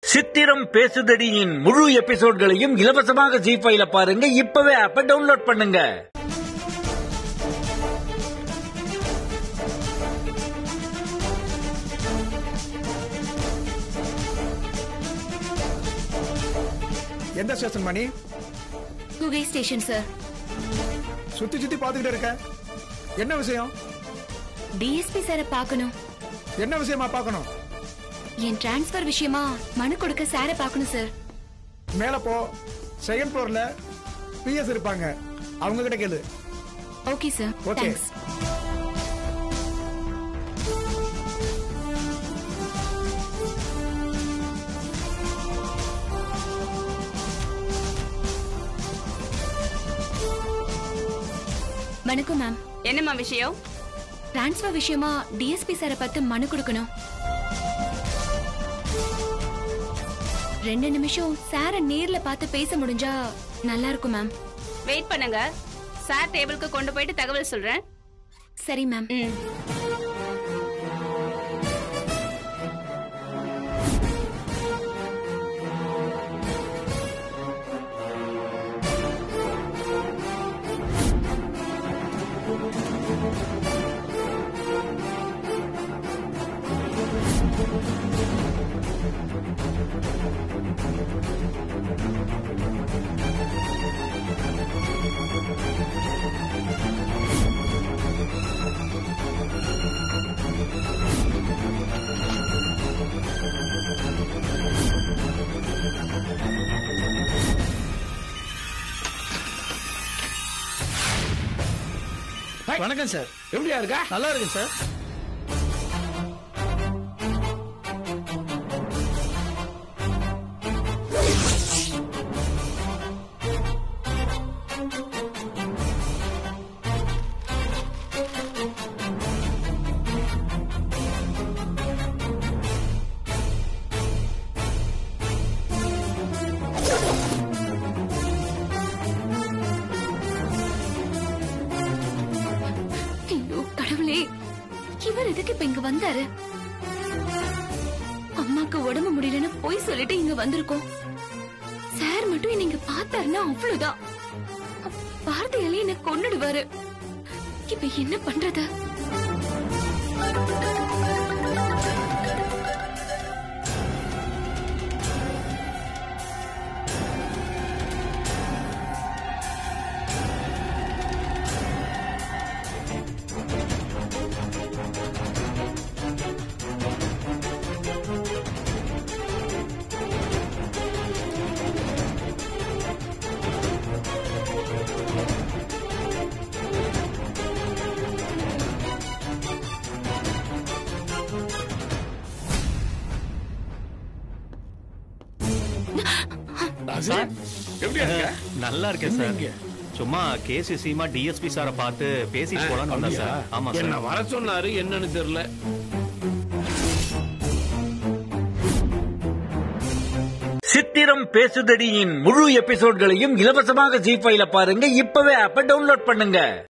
சித்திரம் பேசுதடியின் முழு எபிசோட்களையும் இலவசமாக ஜி ஃபைல பாருங்க இப்பவே ஆப்ப டவுன்லோட் பண்ணுங்க எந்த ஸ்டேஷன் மணி குகை ஸ்டேஷன் சார் சுத்தி சுத்தி பாத்துக்கிட்டு இருக்க என்ன விஷயம் டிஎஸ்பி சாரை பார்க்கணும் என்ன விஷயமா பார்க்கணும் என் டிரான்ஸ்ஃபர் விஷயமா மனு கொடுக்க சாரை பார்க்கணும் சார் மேல போ செகண்ட் ஃப்ளோர்ல பிஎஸ் இருப்பாங்க அவங்க கிட்ட கேளு ஓகே சார் Okay. தேங்க்ஸ் வணக்கம் மேம் என்னம்மா விஷயம் டிரான்ஸ்ஃபர் விஷயமா டிஎஸ்பி சாரை பார்த்து மனு கொடுக்கணும் ரெண்டு நிமிஷம் சாரை நேர்ல பார்த்து பேச முடிஞ்சா நல்லா இருக்கும் மேம் வெயிட் பண்ணுங்க சார் டேபிளுக்கு கொண்டு போயிட்டு தகவல் சொல்றேன் சரி மேம் ம். வணக்கம் சார் எப்படியா இருக்கா நல்லா இருக்கு சார் ஐயோ கடவுளே இவர் எதுக்கு இப்ப இங்க வந்தாரு அம்மாக்கு உடம்பு முடியலன்னு போய் சொல்லிட்டு இங்க வந்திருக்கோம் சார் மட்டும் என்ன இங்க பார்த்தாருன்னா அவ்வளவுதான் வார்த்தையாலே என்ன கொன்னுடுவாரு இப்ப என்ன பண்றது எப்படியா இருக்க நல்லா இருக்கேன் சார் சும்மா கேசி சீமா டிஎஸ்பி சாரை பார்த்து பேசிட்டு போலான்னு வந்தேன் சார் ஆமா என்ன சார் வர சொன்னாரு என்னன்னு தெரியல சித்திரம் பேசுதடியின் முழு எபிசோட்களையும் இலவசமாக ஜி ஃபைல பாருங்க இப்பவே ஆப்ப டவுன்லோட் பண்ணுங்க